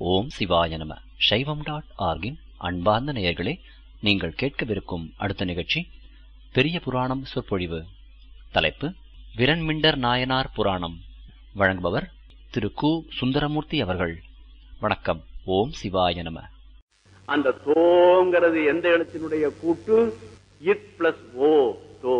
ஓம் சிவாய நம சைவம் டாட் ஆர்கின் அன்பார்ந்த நேயர்களே நீங்கள் கேட்கவிருக்கும் அடுத்த நிகழ்ச்சி பெரிய புராணம் சொற்பொழிவு தலைப்பு விரண்மிண்டர் நாயனார் புராணம் வழங்குபவர் திரு கு சுந்தரமூர்த்தி அவர்கள் வணக்கம் ஓம் சிவாய நம அந்த தோங்கிறது எந்த எழுத்தினுடைய கூட்டு இத் பிளஸ் ஓ தோ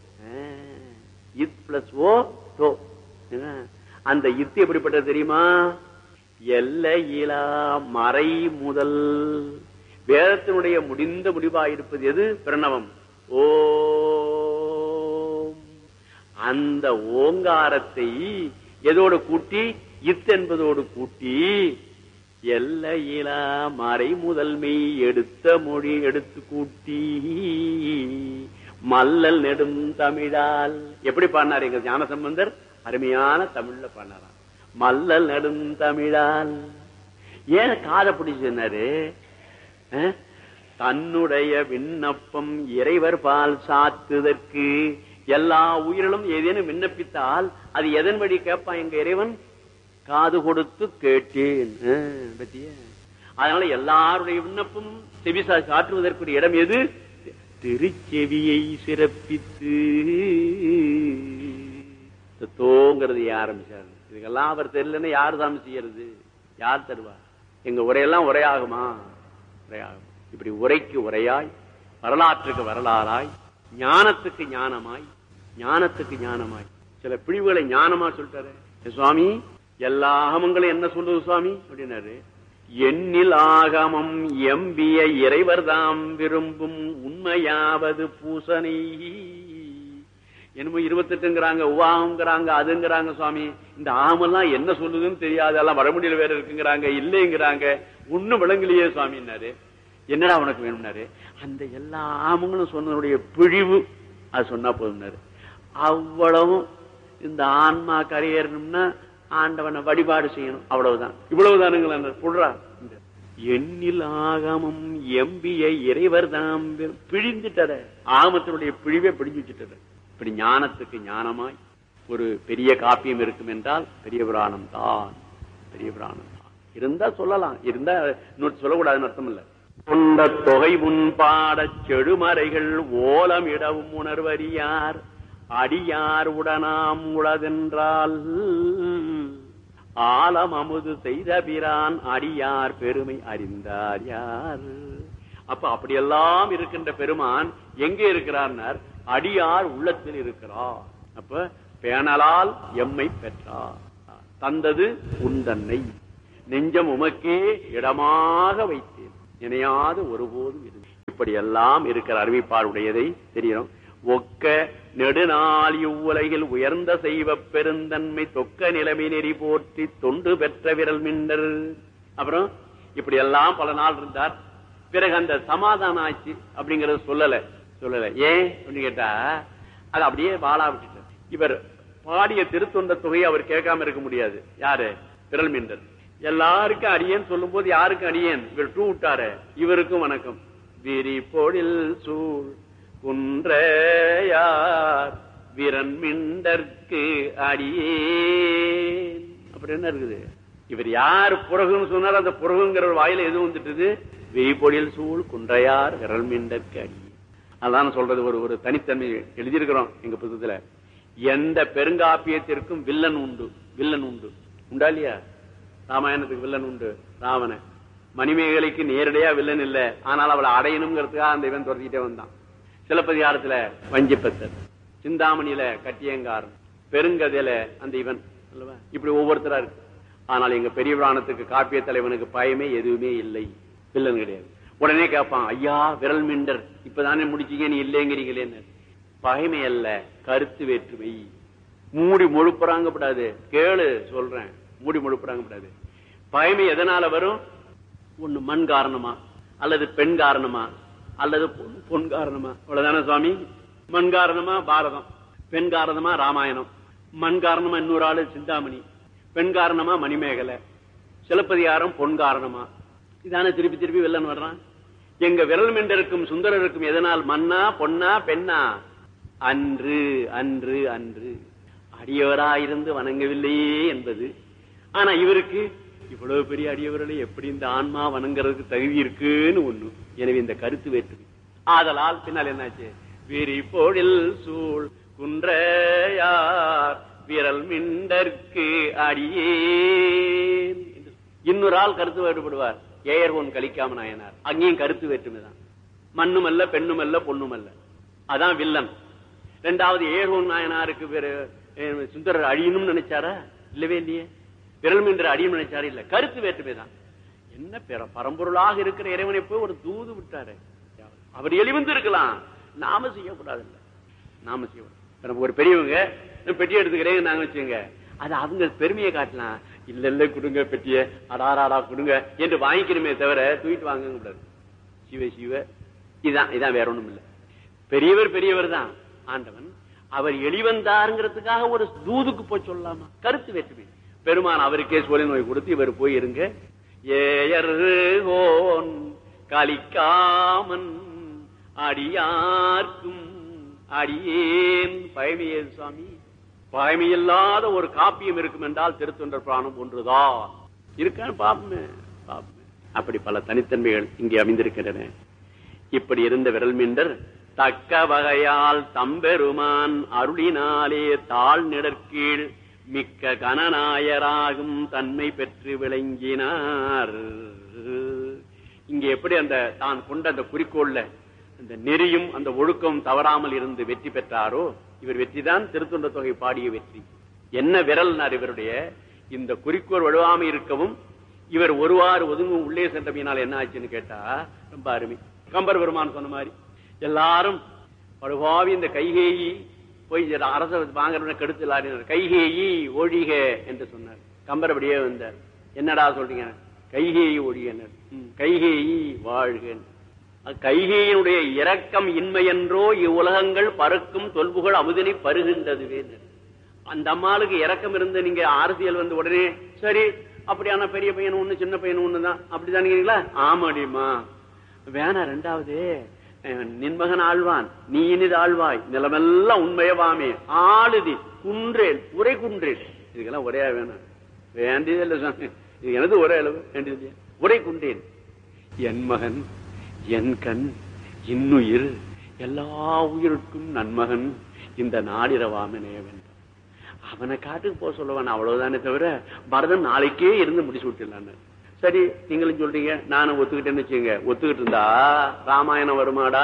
இத் பிளஸ் ஓ தோ ஆ. அந்த இத்து எப்படிப்பட்டது தெரியுமா எல்லையிலா மறை முதல் வேதத்தினுடைய முடிந்த முடிவாயிருப்பது எது பிரணவம் ஓம் அந்த ஓங்காரத்தை எதோடு கூட்டி இத் என்பதோடு கூட்டி எல்லையிலா மறை முதல்மை எடுத்த மொழி எடுத்து கூட்டி மல்லல் நெடும் தமிழால் எப்படி பாடினார் எங்க ஞானசம்பந்தர் அருமையான தமிழ்ல பாடினாராம் மல்லல் நெடும் தமிழால் ஏன் காதை பிடிச்சு சொன்னாரு அஹ்? தன்னுடைய விண்ணப்பம் இறைவர் பால் சாத்துதற்கு எல்லா உயிரிலும் ஏதேனும் விண்ணப்பித்தால் அது எதன் வழி கேட்பான் எங்க இறைவன் காது கொடுத்து கேட்டேன் அஹ், பத்தியா அதனால எல்லாருடைய விண்ணப்பம் செவிசா சாற்றுவதற்குரிய இடம் எது திருச்செவியை சிறப்பித்து இந்த தோங்கிறது ஆரம்பிச்சாரு இதுக்கெல்லாம் அவர் தெரியலன்னு யார் தான் செய்யறது யார் தருவா எங்க உரையெல்லாம் உரையாகுமா உரையாகும் இப்படி உரைக்கு உரையாய் வரலாற்றுக்கு வரலாறாய் ஞானத்துக்கு ஞானமாய் ஞானத்துக்கு ஞானமாய் சில பிரிவுகளை ஞானமா சொல்லிட்டாரு "ஏ சுவாமி எல்லா ஆகமங்களும் என்ன சொல்லுது சுவாமி அப்படின்னாரு எண்ணில் ஆகமம் எம்பிய இறைவர் தாம் விரும்பும் உண்மையாவது பூசனை என்னமோ இருபத்தெட்டுங்கிறாங்க உவாங்கிறாங்க அதுங்கிறாங்க சுவாமி இந்த ஆமெல்லாம் என்ன சொல்லுதுன்னு தெரியாது எல்லாம் வடமுடியில வேற இருக்குங்கிறாங்க இல்லைங்கிறாங்க ஒண்ணும் விளங்கலையே சுவாமின்னாரு என்னடா உனக்கு வேணும்னாரு அந்த எல்லா ஆமங்களும் சொன்னதுடைய பிழிவு அது சொன்னா போதும்னாரு அவ்வளவும் இந்த ஆன்மா கரையேறணும்னா ஆண்டவனை வழிபாடு செய்யணும் அவ்வளவுதான் இவ்வளவுதானுங்களா புடுறா எண்ணில் ஆகமம் எம்பிய இறைவர் தாம் பிழிந்துட்டத ஆகமத்தினுடைய பிழிவை பிடிஞ்சு வச்சுட்டத இப்படி ஞானத்துக்கு ஞானமாய் ஒரு பெரிய காப்பியம் இருக்கும் என்றால் பெரிய புராணம் தான் பெரிய புராணம் தான் இருந்தா சொல்லலாம் இருந்தா இன்னொரு சொல்லக்கூடாதுன்னு அர்த்தம் இல்ல கொண்ட தொகை முன் பாடச் செழுமறைகள் ஓலமிடவும் உணர்வறியார் அடியார் உடனாம் உளதென்றால் ஆலம் அமுது செய்த பிரான் அடியார் பெருமை அறிந்தார் யார் அப்ப அப்படியெல்லாம் இருக்கின்ற பெருமான் எங்கே இருக்கிறார் அடியார் உள்ளத்தில் இருக்கிறார் அப்ப பேணலால் எம்மை பெற்றார் தந்தது உந்தன்னை நெஞ்சம் உமக்கே இடமாக வைத்தேன் நினையாது ஒருபோதும் இரு இப்படி எல்லாம் இருக்கிற அறிவிப்பாருடையதை தெரியும் ஒக்க நெடுநாள் இவ்வுலகில் உயர்ந்த செய்வ பெருந்தன்மை தொக்க நிலைமை நெறி போற்றி தொண்டு பெற்ற விரல் மின்னர் அப்புறம் இப்படி எல்லாம் பல நாள் இருந்தார் பிறகு அந்த சமாதானம் ஆச்சு அப்படிங்கறது சொல்லல சொல்லல ஏன் அப்படின்னு கேட்டா அது அப்படியே வாழா விட்டுட்டார் இவர் பாடிய திருத்தொண்ட தொகையை அவர் கேட்காம இருக்க முடியாது யாரு விரல் மின்னர் எல்லாருக்கும் அடியேன் சொல்லும் போது யாருக்கும் அடியேன் இவர் டூ விட்டாரு இவருக்கும் வணக்கம் விரி பொழில் சூழ் குன்றையார் விரன் மிண்டற்கு அடியேன் அப்படி என்ன இருக்குது இவர் யார் புறகுன்னு சொன்னார் அந்த புறகுங்கிற ஒரு வாயில எது வந்துட்டுது வெய்பொழில் சூழ் குன்றையார் விரல் மிண்டற்கு அடியேன் அதான் சொல்றது ஒரு ஒரு தனித்தன்மை எழுதியிருக்கிறோம் எங்க புத்தகத்துல எந்த பெருங்காப்பியத்திற்கும் வில்லன் உண்டு வில்லன் உண்டு உண்டா இல்லையா ராமாயணத்துக்கு வில்லன் உண்டு ராவண மணிமேகலைக்கு நேரடியா வில்லன் இல்ல ஆனால் அவளை அடையணுங்கிறதுக்காக அந்த இவன் துரத்திக்கிட்டே வந்தான் சிலப்பதிகாரத்துல வஞ்சிப்பத்தர் சிந்தாமணியில கட்டியங்காரன் பெருங்கதையில அந்த இவன் அல்லவா இப்படி ஒவ்வொருத்தரா இருக்கு ஆனால் எங்க பெரிய புராணத்துக்கு காப்பிய தலைவனுக்கு பயமே எதுவுமே இல்லை வில்லன் கிடையாது உடனே கேட்பான் ஐயா விரல் மிண்டர் இப்பதானே முடிச்சீங்க நீ இல்லைங்கிறீங்களேன்னு பகைமை அல்ல கருத்து வேற்றுமை மூடி முழுப்புறாங்க கூடாது கேளு சொல்றேன் மூடி முழுப்புறாங்க கூடாது பகைமை எதனால வரும் ஒண்ணு மண் காரணமா அல்லது பெண் காரணமா அல்லது பொன்- பொன் காரணமா அவ்வளவுதானே சுவாமி மண் காரணமா பாரதம் பெண் காரணமா ராமாயணம் மண் காரணமா இன்னொரு ஆளு சிந்தாமணி பெண் காரணமா மணிமேகலை சிலப்பதிகாரம் பொன் காரணமா இதானே திருப்பி திருப்பி வெள்ளன் வர்றான் எங்க விரல் மெண்டருக்கும் சுந்தரருக்கும் எதனால் மண்ணா பொன்னா பெண்ணா அன்று அன்று அன்று அடியவராயிருந்து வணங்கவில்லையே என்பது ஆனா இவருக்கு இவ்வளவு பெரிய அடியவர்களை எப்படி இந்த ஆன்மா வணங்குறதுக்கு தகுதி இருக்குன்னு ஒண்ணு எனவே இந்த கருத்து வேற்றுமை ஆதலால் பின்னால் என்னாச்சு விரி பொழில் சூழ் குன்றையார் விரல் மிண்டற்கு அடியேன் என்று இன்னொரு ஆள் கருத்து வேறுபடுவார் ஏயர்கோன் கலிக்காம நாயனார் அங்கேயும் கருத்து வேற்றுமைதான் மண்ணும் அல்ல பெண்ணும் அல்ல பொண்ணும் அல்ல அதான் வில்லன் ரெண்டாவது ஏர்கோன் நாயனாருக்கு வேறு அஹ், சுந்தரர் அழியணும்னு நினைச்சாரா இல்லவே இல்லையே விரல் மின்ற அடியும் நினைச்சாரு இல்ல கருத்து வேற்றுமை தான் என்ன பெற பரம்பொருளாக இருக்கிற இறைவனை போய் ஒரு தூது விட்டாரு அவர் எளிவந்து இருக்கலாம் நாம செய்யக்கூடாது இல்ல நாம செய்யக்கூடாது இப்ப நமக்கு ஒரு பெரியவங்க நான் பெட்டி எடுத்துக்கிறேன் நாங்க வச்சுங்க அது அவங்க பெருமையை காட்டலாம் இல்ல இல்ல கொடுங்க பெட்டிய அடாராடா கொடுங்க என்று வாங்கிக்கணுமே தவிர தூக்கிட்டு வாங்க கூடாது சிவ சிவ இதான் இதான் வேற ஒண்ணும் இல்ல பெரியவர் பெரியவர் தான் ஆண்டவன் அவர் எளிவந்தாருங்கிறதுக்காக ஒரு தூதுக்கு போய் சொல்லலாமா கருத்து வேற்றுமை பெருமான் அவருக்கே சோலை நோய் கொடுத்து இவர் போய் இருங்க ஏயர்கோன் கலிக்காமன் அடியார்க்கும் அடியேன் பயமையே சுவாமி பயமையில்லாத ஒரு காப்பியம் இருக்கும் என்றால் திருத்தொண்டர் பிராணம் ஒன்றுதான் இருக்கான்னு பாப்பமே பாப்பமே அப்படி பல தனித்தன்மைகள் இங்கே அமைந்திருக்கின்றன இப்படி இருந்த விரல் மீண்டர் தக்க வகையால் தம்பெருமான் அருளினாலே தாழ் நிடற்கீழ் மிக்க கணநாயராகும் தன்மை பெற்று விளங்கினார் இங்க எப்படி அந்த தான் கொண்ட அந்த குறிக்கோள்ல அந்த நெறியும் அந்த ஒழுக்கம் தவறாமல் இருந்து வெற்றி பெற்றாரோ இவர் வெற்றிதான் திருத்தொண்ட தொகை பாடிய வெற்றி என்ன விரல்னார் இவருடைய இந்த குறிக்கோள் வலுவாம இருக்கவும் இவர் ஒருவாறு ஒதுங்கும் உள்ளே சென்றமையினால் என்ன ஆச்சுன்னு கேட்டா ரொம்ப அருமை கம்பர் பெருமான் சொன்ன மாதிரி எல்லாரும் படுபாவி இந்த கைகேயி போய் இந்த அரச வாங்குறவன கெடுத்து கைகேயி ஒழிக என்று சொன்னார் கம்பர் அப்படியே வந்தார் என்னடா சொல்றீங்க கைகேயி ஒழிக கைகேயி வாழ்க கைகேயினுடைய இரக்கம் இன்மையென்றோ இவ்வுலகங்கள் பறக்கும் தொல்புகள் அமுதினை பருகின்றதுவே அந்த அம்மாளுக்கு இரக்கம் இருந்து நீங்க அரசியல் வந்து உடனே சரி அப்படியான பெரிய பையன் ஒண்ணு சின்ன பையன் ஒண்ணுதான் அப்படிதானுங்களா ஆமாடிமா வேணா ரெண்டாவது அஹ், நின்மகன் ஆழ்வான் நீ இனிது ஆழ்வாய் நிலமெல்லாம் உண்மையவாமே ஆளுதி குன்றேன் உரை குன்றேன் இதுக்கெல்லாம் ஒரே வேணாம் வேண்டியதில்லை சாமி இது எனது ஒரே அளவு வேண்டியது உரை குன்றேன் என் மகன் என் கண் இன்னுயிர் எல்லா உயிருக்கும் நன்மகன் இந்த நாடிரவாம நேவன் அவனை காட்டுக்கு போக சொல்லுவான் அவ்வளவுதானே தவிர பரதன் நாளைக்கே இருந்து முடிச்சு விட்டுலான்னு சரி நீங்களும் சொல்றீங்க நானும் ஒத்துக்கிட்டேன்னு வச்சுங்க ஒத்துக்கிட்டு இருந்தா ராமாயணம் வருமாடா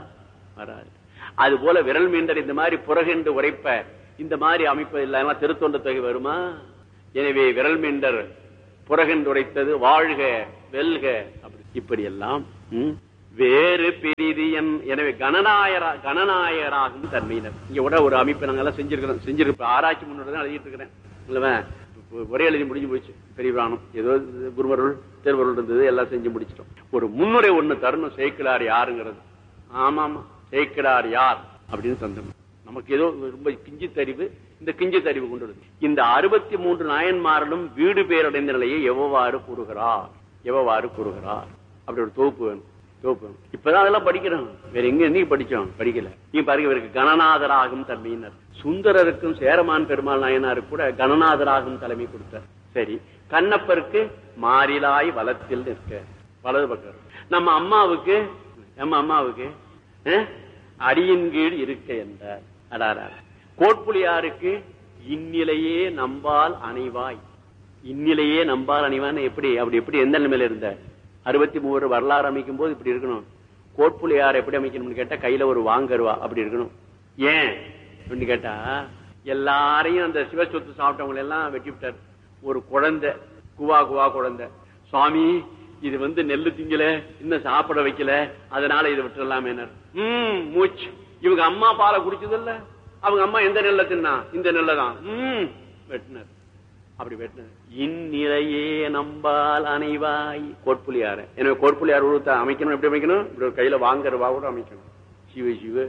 வராது அது போல விரல் மீண்டர் இந்த மாதிரி புறகென்று உரைப்ப இந்த மாதிரி அமைப்பு இல்லாம திருத்தொண்ட தொகை வருமா எனவே விரல் மீண்டர் புறகென்று உரைத்தது வாழ்க வெல்க அப்படி இப்படி எல்லாம் ம், வேறு பிரிதியன் எனவே கணநாயரா கணநாயராகும் தன்மையினர் இங்க கூட ஒரு அமைப்பு நாங்க எல்லாம் செஞ்சிருக்கிறோம் செஞ்சிருக்கோம் ஆராய்ச்சி முன்னோட தான் எழுதிட்டு இருக்கிறேன் இல்லவா ஒரே எழுதி முடிஞ்சு போச்சு பெரிய பிராணம் ஏதோ குருவருள் தேர்வருள் இருந்தது எல்லாம் செஞ்சு முடிச்சிட்டோம் ஒரு முன்னுரை ஒண்ணு தரணும் சேக்கிலார் யாருங்கிறது ஆமா ஆமா சேக்கிலார் யார் அப்படின்னு தந்தோம் நமக்கு ஏதோ ரொம்ப கிஞ்சித் அறிவு இந்த கிஞ்சித் அறிவு கொண்டு வருது இந்த அறுபத்தி மூன்று நாயன்மாரிலும் வீடு பேரடைந்த நிலையை எவ்வாறு கூறுகிறார் எவ்வாறு கூறுகிறார் அப்படி ஒரு தொகுப்பு வேணும் தொகுப்பு வேணும் இப்பதான் அதெல்லாம் படிக்கிறோம் வேற எங்க என்னைக்கு படிச்சோம் படிக்கல நீ பாருங்க இவருக்கு கணநாதராகும் தன்மையினர் சுந்தரருக்கும் சேரமான் பெருமாள் நாயனாருக்கு கூட கணநாதராகும் தலைமை கொடுத்தார் சரி கண்ணப்பருக்கு மாறிலாய் வளத்தில் நிற்க வலது பக்கம் நம்ம அம்மாவுக்கு நம்ம அம்மாவுக்கு அஹ், அடியின் கீழ் இருக்க என்றார் அடாரா கோட்புலியாருக்கு இந்நிலையே நம்பால் அணைவாய் இந்நிலையே நம்பால் அணிவான்னு எப்படி அப்படி எப்படி எந்த நிலைமையில இருந்த அறுபத்தி மூணு வரலாறு அமைக்கும் போது இப்படி இருக்கணும் கோட்புலியார் எப்படி அமைக்கணும்னு கேட்டா கையில ஒரு வாங்கருவா அப்படி இருக்கணும் ஏன் அப்படின்னு கேட்டா எல்லாரையும் அந்த சிவசொத்து சாப்பிட்டவங்க எல்லாம் வெட்டி விட்டார் ஒரு குழந்தை குவா குவா குழந்தை சுவாமி இது வந்து நெல்லு திங்கல இன்னும் சாப்பிட வைக்கல அதனால இதை விட்டுறலாமே ம் மூச்சு இவங்க அம்மா பாலை குடிச்சது இல்ல அவங்க அம்மா எந்த நெல்லை தின்னா இந்த நெல்லை தான் ம் வெட்டினார் அப்படி வெட்டினார் இந்நிலையே நம்பால் அணைவாய் கோட்புலியார எனவே கோட்புலியார் உருவத்தை அமைக்கணும் எப்படி அமைக்கணும் இப்படி ஒரு கையில வாங்குறவா கூட அமைக்கணும் சிவ சிவ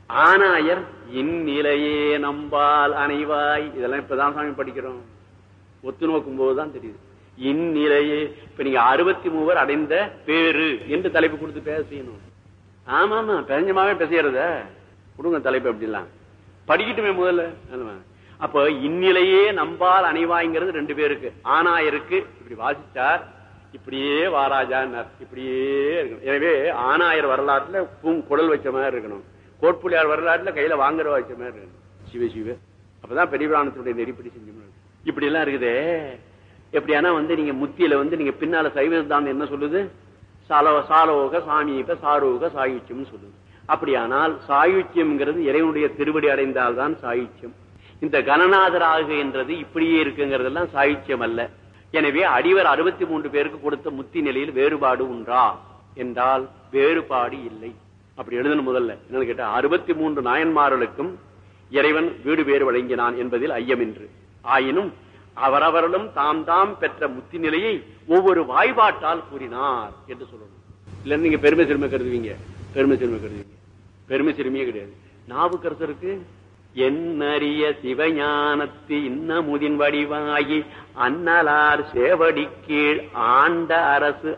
ஆனாயர் இந்நிலையே நம்பால் அணைவாய் இதெல்லாம் இப்பதான் சாமி படிக்கிறோம் ஒத்து நோக்கும் போதுதான் தெரியுது இந்நிலையே இப்ப நீங்க அறுபத்தி மூவர் அடைந்த பேரு என்று தலைப்பு கொடுத்து பேச செய்யணும் ஆமா ஆமா பெஞ்சமாவே பேசுறத கொடுங்க தலைப்பு அப்படிலாம் படிக்கட்டுமே முதல்ல ஆமா. அப்ப இந்நிலையே நம்பால் அணைவாய்ங்கிறது ரெண்டு பேருக்கு ஆனாயருக்கு இப்படி வாசிச்சார் இப்படியே வாராஜான்னார் இப்படியே இருக்கணும் எனவே ஆனாயர் வரலாற்றுல பூங் குடல் வச்ச மாதிரி இருக்கணும் கோட்புலியார் வரலாற்றுல கையில வாங்குற வச்ச மாதிரி இருக்கணும் சிவ சிவ அப்பதான் பெரிய பிராணத்தினுடைய நெறிப்படி செஞ்சோம் இப்படி எல்லாம் இருக்குதே எப்படியானா வந்து நீங்க முத்தியில வந்து நீங்க பின்னால சைவ சித்தாந்தம் என்ன சொல்லுது சாலோ சாலோக சாமீப சாரோக சாயுச்சியம் சொல்லுது அப்படியானால் சாயுச்சியம்ங்கிறது இறைவனுடைய திருவடி அடைந்தால்தான் சாயுச்சியம் இந்த கணநாதராக என்றது இப்படியே இருக்குங்கிறதெல்லாம் சாயுச்சியம் அல்ல எனவே அடிவர் அறுபத்தி மூன்று பேருக்கு கொடுத்த முத்தி நிலையில் வேறுபாடு உண்டா என்றால் வேறுபாடு இல்லை அப்படி எழுதணும் முதல்ல என்னன்னு கேட்டா அறுபத்தி மூன்று நாயன்மார்களுக்கும் இறைவன் வீடு பேறு வழங்கினான் என்பதில் ஐயமின்று ஆயினும் அவரவர்களும் தாம் தாம் பெற்ற முத்தி நிலையை ஒவ்வொரு வாய்பாட்டால் கூறினார் என்று சொல்லணும் இல்ல நீங்க பெருமை சிறுமை கருதுவீங்க பெருமை சிறுமை கருதுவீங்க பெருமை சிறுமையே கிடையாது நாவுக்கரசருக்கு என்னறிய சிவஞானத்து இன்னமுதின் வடிவாகி அன்னலார் சேவடி கீழ் ஆண்ட அரசு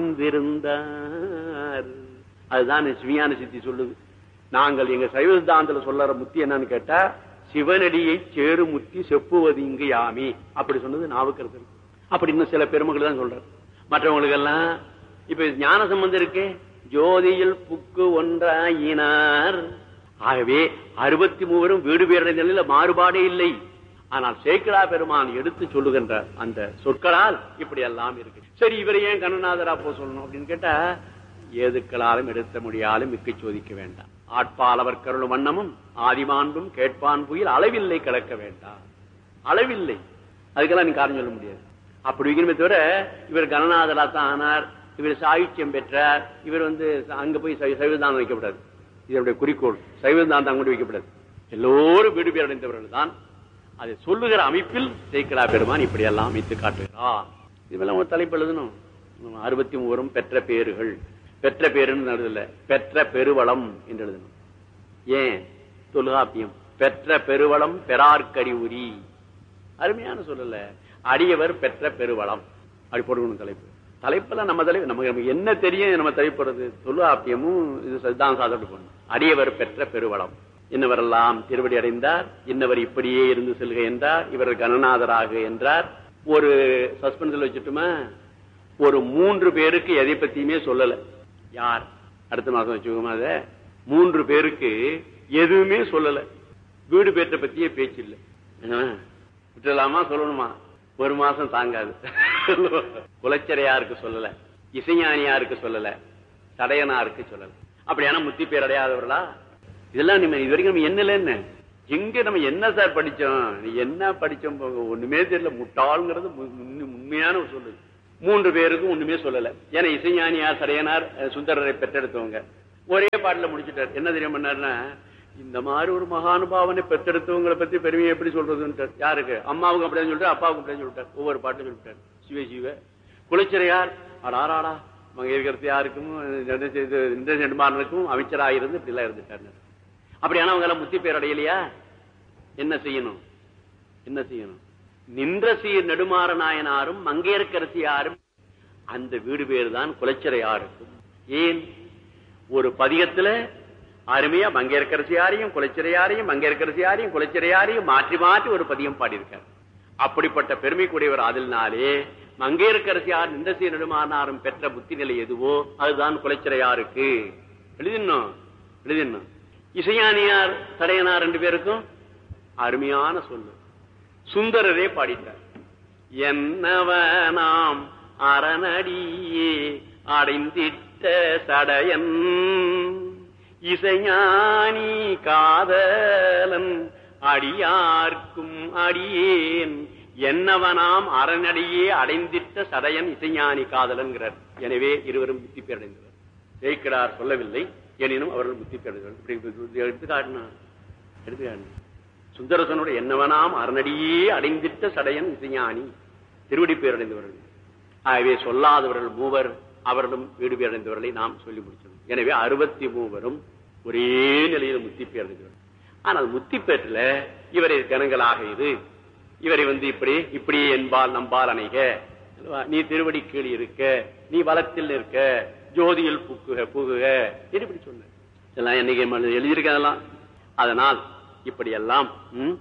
அணிந்திருந்தார் அதுதான் சிவியான சித்தி சொல்லுது நாங்கள் எங்க சைவ சித்தாந்தத்துல சொல்லற முத்தி என்னன்னு கேட்டா சிவனடியை சேரு முத்தி செப்புவது இங்கு யாமி அப்படி சொன்னது நாவுக்கரசர் அப்படி இன்னும் சில பெருமக்கள் தான் சொல்றாரு மற்றவங்களுக்கு எல்லாம் இப்ப ஞான சம்பந்தம் இருக்கு ஜோதியில் புக்கு ஒன்றாயினார் ஆகவே அறுபத்தி மூவரும் வீடு பேரடை நிலையில மாறுபாடே இல்லை ஆனால் சேக்கிழா பெருமான் எடுத்து சொல்லுகின்ற அந்த சொற்களால் இப்படி எல்லாம் இருக்கு சரி இவரை ஏன் கண்ணநாதரா போ சொல்லணும் அப்படின்னு கேட்டா ஏதுக்களாலும் எடுத்த முடியாலும் மிக்க சோதிக்க வேண்டாம் ஆட்பாலவர் கருளும் வண்ணமும் ஆதிமாண்பும் கேட்பான் புயல் அளவில்லை கிடக்க வேண்டாம் அளவில்லை அதுக்கெல்லாம் நீ காரணம் சொல்ல முடியாது அப்படி வைக்கணுமே தவிர இவர் கணநாதரா தான் ஆனார் இவர் சாகித்யம் பெற்றார் இவர் வந்து அங்க போய் சை- சைவதானம் வைக்கப்படாது இதனுடைய குறிக்கோள் சைவதானம் அங்கே வைக்கப்படாது எல்லோரும் வீடு பேர் அடைந்தவர்கள் தான் அதை சொல்லுகிற அமைப்பில் சேக்கிலா பெருமான் இப்படி எல்லாம் அமைத்து காட்டுகிறார் இதெல்லாம் ஒரு தலைப்பு எழுதணும் அறுபத்தி மூவரும் பெற்ற பேறுகள் பெற்ற பேருன்னு எழுதல பெற்ற பெருவளம் என்று எழுதணும் ஏன் தொல்காப்பியம் பெற்ற பெருவளம் பெறார்க்கடி உரி அருமையான சொல்லல அடியவர் பெற்ற பெருவளம் அப்படி போடணும் தலைப்பு தலைப்புல நம்ம தலைப்பு நமக்கு நமக்கு என்ன தெரியும் நம்ம தலைப்படுறது தொல்காப்பியமும் இது சித்தாந்த சாதனை போடணும் அடியவர் பெற்ற பெருவளம் இன்னவரெல்லாம் திருவடி அடைந்தார் இன்னவர் இப்படியே இருந்து செல்க என்றார் இவர் கணநாதராக என்றார் ஒரு சஸ்பென்ஸ்ல வச்சுட்டுமா ஒரு மூன்று பேருக்கு எதை பத்தியுமே சொல்லல யார் அடுத்த மாசம் வச்சுக்கோமா அத மூன்று பேருக்கு எதுவுமே சொல்லல வீடு பேற்ற பத்தியே பேச்சு இல்லை என்ன? விட்டுலாமா சொல்லணுமா ஒரு மாசம் தாங்காது குலச்சரையாருக்கு சொல்லல இசைஞானியாருக்கு சொல்லல சடையனாருக்கு சொல்லல அப்படியான முத்தி பேர் அடையாதவர்களா இதெல்லாம் நம்ம இது வரைக்கும் நம்ம என்னல என்ன எங்க நம்ம என்ன சார் படிச்சோம் நீ என்ன படிச்சோம் போங்க ஒண்ணுமே தெரியல முட்டாள்ங்கிறது மு- உண்மை- உண்மையான ஒரு சொல்லு மூன்று பேருக்கும் ஒண்ணுமே சொல்லல ஏன்னா இசைஞானியார் சடையனார் அஹ், சுந்தரரை பெற்றெடுத்தவங்க ஒரே பாட்டுல முடிச்சுட்டார் என்ன தெரியும் பண்ணாருன்னா இந்த மாதிரி ஒரு மகானுபாவனை பெற்றெடுத்தவங்களை பத்தி பெருமையை எப்படி சொல்றதுன்னு யாருக்கு அம்மாவுக்கு அப்படியே சொல்லிட்டு அப்பாவுக்கு அப்படியே சொல்லிட்டார் ஒவ்வொரு பாட்டிலும் சொல்லிட்டார் சிவ சிவ குலச்சிறையார் அடாராடா மங்கையர்கரத்து யாருக்கும் இந்த நெடுமாறனுக்கும் அமைச்சராக இருந்து இப்படி எல்லாம் இருந்துட்டார் அப்படியான அவங்க எல்லாம் முத்தி பேர் அடையலையா என்ன செய்யணும் என்ன செய்யணும் நின்ற சீர் நெடுமாற நாயனாரும் மங்கையர்கரசியாரும் அந்த வீடு பேர் தான் குலச்சிறையாருக்கும் ஏன் ஒரு பதிகத்துல அருமையா மங்கையர்கரசியாரையும் குலச்சிறையாரையும் மங்கையர்கரசியாரையும் குலச்சிறையாரையும் மாற்றி மாற்றி ஒரு பதியம் பாடியிருக்கார் அப்படிப்பட்ட பெருமைக்குடையவர் அதில்னாலே மங்கையர்கரசியார் நின்ற சீர் நெடுமாறனாரும் பெற்ற புத்தி நிலை எதுவோ அதுதான் குலச்சிறையாருக்கு எழுதினோம் எழுதினோம் இசையானியார் தடையனார் ரெண்டு பேருக்கும் அருமையான சொல்லு சுந்தரரே பாடிட்டார் என்னவனாம் அரணடியே அடைந்திட்ட சடையன் இசைஞானி காதலன் அடியார்க்கும் அடியேன் என்னவனாம் அரணடியே அடைந்திட்ட சடையன் இசைஞானி காதலன்கிறார் எனவே இருவரும் புத்தி பேரடைந்தவர் ஜெயிக்கிறார் சொல்லவில்லை எனினும் அவர்கள் புத்தி பேரடைந்தவர் இப்படி எடுத்து காட்டினார் எடுத்து காட்டினார் சுந்தரசனோட என்னவனாம் அரணடியே அடைந்திட்ட சடையன் இசைஞானி திருவடி பேரடைந்தவர்கள் ஆகவே சொல்லாதவர்கள் மூவர் அவர்களும் வீடு பேரடைந்தவர்களை நாம் சொல்லி முடிச்சோம் எனவே அறுபத்தி மூவரும் ஒரே நிலையில் முத்தி பேரடைந்தவர்கள் ஆனால் முத்தி பேற்றில் இவரை கணங்களாக இது இவரை வந்து இப்படி இப்படி என்பால் நம்பால் அணைக அல்லவா? நீ திருவடி கீழ் இருக்க நீ வளத்தில் இருக்க ஜோதியில் புக்குக புகுக என்று இப்படி சொன்ன இதெல்லாம் என்னைக்கு எழுதியிருக்க அதெல்லாம் அதனால் இப்படியெல்லாம் ம்,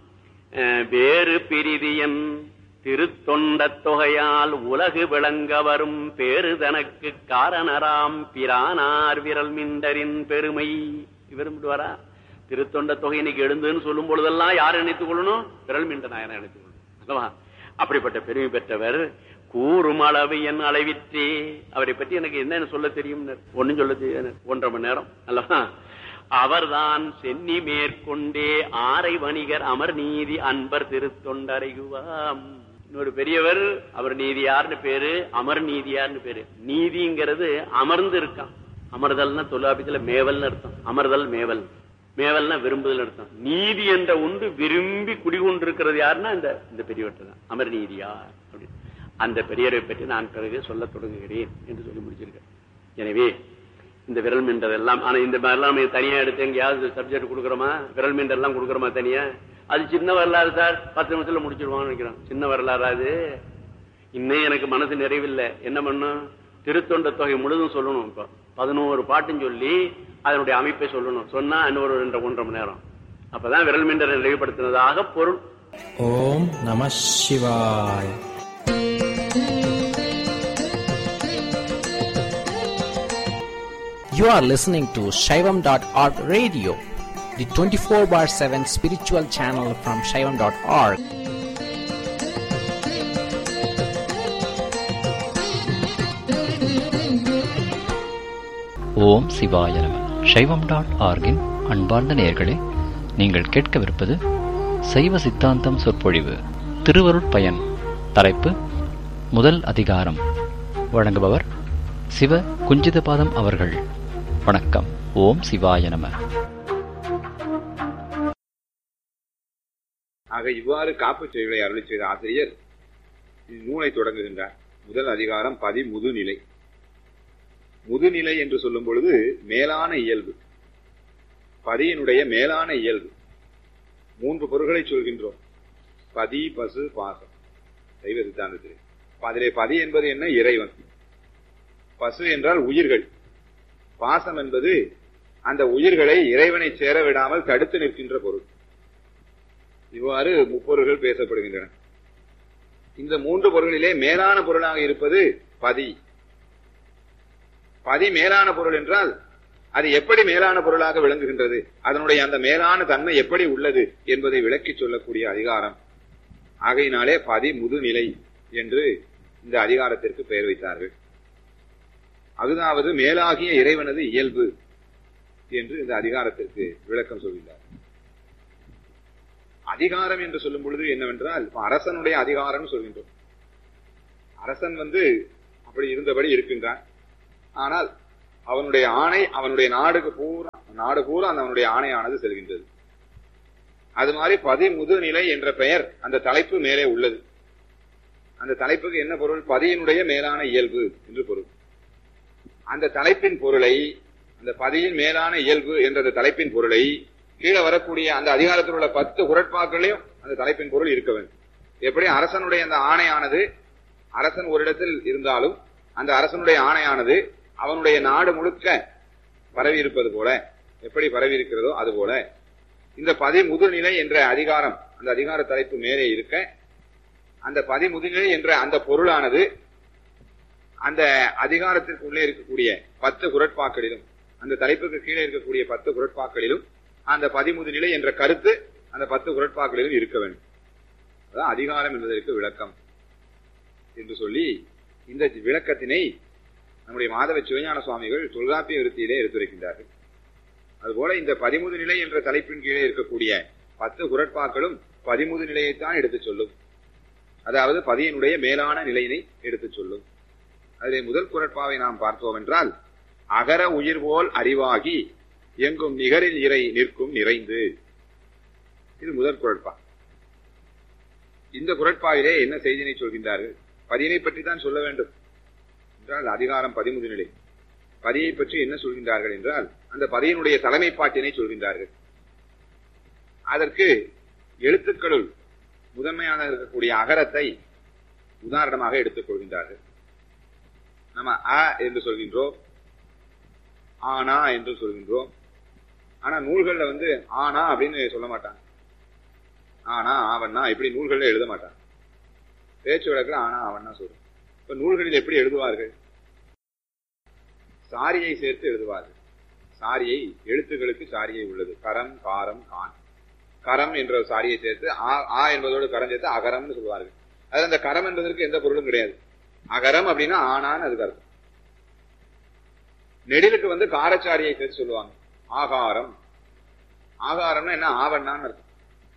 அஹ், வேறு பிரிதியன் திருத்தொண்ட தொகையால் உலகு விளங்க வரும் பேரு தனக்கு காரணராம் பிரானார் விரல் மிண்டரின் பெருமை இவர் வரா திருத்தொண்ட தொகை இன்னைக்கு எழுந்துன்னு சொல்லும் பொழுதெல்லாம் யார் நினைத்துக் கொள்ளணும் விரல் மிண்ட நாயனை நினைத்துக் கொள்ளணும் அல்லவா அப்படிப்பட்ட பெருமை பெற்றவர் கூறும் அளவு என் அளவிற்றே அவரை பற்றி எனக்கு என்னன்னு சொல்ல தெரியும் ஒன்னும் சொல்ல தெரியாது ஒன்றரை மணி நேரம் அல்லவா அவர்தான் சென்னி மேற்கொண்டே ஆரை வணிகர் அமர் நீதி அன்பர் திருத்தொண்டரையுவாம் இன்னொரு பெரியவர் அவர் நீதியார்னு பேரு அமர் நீதியார்னு பேரு நீதிங்கிறது அமர்ந்து இருக்கான் அமர்தல்னா தொல்லாபித்துல மேவல்னு அர்த்தம் அமர்தல் மேவல் மேவல்னா விரும்புதல் அர்த்தம் நீதி என்ற ஒன்று விரும்பி குடிகொண்டிருக்கிறது யாருன்னா இந்த இந்த பெரியவர்கிட்ட தான் அமர் நீதியார் அப்படின்னு அந்த பெரியரை பற்றி நான் பிறகு சொல்லத் தொடங்குகிறேன் என்று சொல்லி முடிச்சிருக்கேன் எனவே இந்த விரல் மின்றதெல்லாம் ஆனா இந்த மாதிரிலாம் நம்ம தனியா எடுத்து எங்கேயாவது சப்ஜெக்ட் கொடுக்குறோமா விரல் மின்றெல்லாம் கொடுக்குறோமா தனியா அது சின்ன வரலாறு சார் பத்து நிமிஷத்துல முடிச்சிருவாங்கன்னு நினைக்கிறோம் சின்ன வரலாறு அது இன்னும் எனக்கு மனசு நிறைவில்லை என்ன பண்ணும் திருத்தொண்ட தொகை முழுதும் சொல்லணும் இப்போ பதினோரு பாட்டும் சொல்லி அதனுடைய அமைப்பை சொல்லணும் சொன்னா இன்னொரு ரெண்டு ஒன்றரை மணி நேரம் அப்பதான் விரல் மின்றரை நிறைவுபடுத்தினதாக பொருள் ஓம் நம சிவாய் You are listening to Shaivam.org radio, the 24 bar 7 spiritual channel from Shaivam.org. ஓம் சிவாய நம சைவம் டாட் ஆர்கின் அன்பார்ந்த நேயர்களே நீங்கள் கேட்கவிருப்பது சைவ சித்தாந்தம் சொற்பொழிவு திருவருட்பயன் தலைப்பு முதல் அதிகாரம் வழங்குபவர் சிவ குஞ்சிதபாதம் அவர்கள் வணக்கம் ஓம் சிவாய நம ஆக இவ்வாறு காப்புச் செய்களை அருளி செய்த ஆசிரியர் இந்நூலை தொடங்குகின்றார் முதல் அதிகாரம் பதி முதுநிலை முதுநிலை என்று சொல்லும் பொழுது மேலான இயல்பு பதியினுடைய மேலான இயல்பு மூன்று பொருள்களை சொல்கின்றோம் பதி பசு பாசம் சைவ சித்தாந்தத்திலே அதிலே பதி என்பது என்ன இறைவன் பசு என்றால் உயிர்கள் பாசம் என்பது அந்த உயிர்களை இறைவனை சேர விடாமல் தடுத்து நிற்கின்ற பொருள் இவ்வாறு முப்பொருள்கள் பேசப்படுகின்றன இந்த மூன்று பொருளிலே மேலான பொருளாக இருப்பது பதி பதி மேலான பொருள் என்றால் அது எப்படி மேலான பொருளாக விளங்குகின்றது அதனுடைய அந்த மேலான தன்மை எப்படி உள்ளது என்பதை விளக்கி சொல்லக்கூடிய அதிகாரம் ஆகையினாலே பதி முதுநிலை என்று இந்த அதிகாரத்திற்கு பெயர் வைத்தார்கள் அதாவது மேலாகிய இறைவனது இயல்பு என்று இந்த அதிகாரத்திற்கு விளக்கம் சொல்கின்றார் அதிகாரம் என்று சொல்லும் பொழுது என்னவென்றால் இப்ப அரசனுடைய அதிகாரம் சொல்கின்றோம் அரசன் வந்து அப்படி இருந்தபடி இருக்கின்றான் ஆனால் அவனுடைய ஆணை அவனுடைய நாடுக்கு பூரா நாடு பூரா அந்த அவனுடைய ஆணையானது செல்கின்றது அது மாதிரி பதிமுதுநிலை என்ற பெயர் அந்த தலைப்பு மேலே உள்ளது அந்த தலைப்புக்கு என்ன பொருள் பதியினுடைய மேலான இயல்பு என்று பொருள் அந்த தலைப்பின் பொருளை அந்த பதியின் மேலான இயல்பு என்ற அந்த தலைப்பின் பொருளை கீழே வரக்கூடிய அந்த அதிகாரத்தில் உள்ள பத்து குரட்பாக்களையும் அந்த தலைப்பின் பொருள் இருக்க வேண்டும் எப்படி அரசனுடைய அந்த ஆணையானது அரசன் ஒரு இடத்தில் இருந்தாலும் அந்த அரசனுடைய ஆணையானது அவனுடைய நாடு முழுக்க பரவி இருப்பது போல எப்படி பரவி இருக்கிறதோ அது போல இந்த பதிமுதுநிலை என்ற அதிகாரம் அந்த அதிகார தலைப்பு மேலே இருக்க அந்த பதிமுதுநிலை என்ற அந்த பொருளானது அந்த அதிகாரத்திற்கு உள்ளே இருக்கக்கூடிய பத்து குரட்பாக்களிலும் அந்த தலைப்புக்கு கீழே இருக்கக்கூடிய பத்து குரட்பாக்களிலும் அந்த பதிமுது நிலை என்ற கருத்து அந்த பத்து குரட்பாக்களிலும் இருக்க வேண்டும் அதான் அதிகாரம் என்பதற்கு விளக்கம் என்று சொல்லி இந்த விளக்கத்தினை நம்முடைய மாதவ சிவஞான சுவாமிகள் தொல்காப்பிய விருத்தியிலே எடுத்துரைக்கின்றார்கள் அதுபோல இந்த பதிமுது நிலை என்ற தலைப்பின் கீழே இருக்கக்கூடிய பத்து குரட்பாக்களும் பதிமுது நிலையைத்தான் எடுத்துச் சொல்லும் அதாவது பதியினுடைய மேலான நிலையினை எடுத்துச் சொல்லும் அதிலே முதல் குரட்பாவை நாம் பார்த்தோம் என்றால் அகர உயிர் போல் அறிவாகி எங்கும் நிகரில் இறை நிற்கும் நிறைந்து இது முதல் குரட்பா இந்த குரட்பாவிலே என்ன செய்தினை சொல்கின்றார்கள் பதியினை பற்றி தான் சொல்ல வேண்டும் என்றால் அதிகாரம் பதிமுது நிலை பதியை பற்றி என்ன சொல்கின்றார்கள் என்றால் அந்த பதியினுடைய தலைமைப்பாட்டினை சொல்கின்றார்கள் அதற்கு எழுத்துக்களுள் முதன்மையாக இருக்கக்கூடிய அகரத்தை உதாரணமாக எடுத்துக் கொள்கின்றார்கள் நம்ம அ என்று சொல்கின்றோம் ஆனா என்று சொல்கின்றோம் ஆனா நூல்கள்ல வந்து ஆனா அப்படின்னு சொல்ல மாட்டாங்க ஆனா ஆவண்ணா இப்படி நூல்கள்ல எழுத மாட்டான் பேச்சு வழக்குல ஆனா ஆவண்ணா சொல்றோம் இப்ப நூல்களில் எப்படி எழுதுவார்கள் சாரியை சேர்த்து எழுதுவார்கள் சாரியை எழுத்துகளுக்கு சாரியை உள்ளது கரம் காரம் கான் கரம் என்ற சாரியை சேர்த்து ஆ ஆ என்பதோடு கரம் சேர்த்து அகரம்னு சொல்லுவார்கள் அது அந்த கரம் என்பதற்கு எந்த பொருளும் கிடையாது அகரம் அப்படின்னா ஆனான்னு அதுக்கு அர்த்தம் நெடிலுக்கு வந்து காரச்சாரியை சேர்த்து சொல்லுவாங்க ஆகாரம் ஆகாரம்னா என்ன ஆவண்ணான்னு அர்த்தம்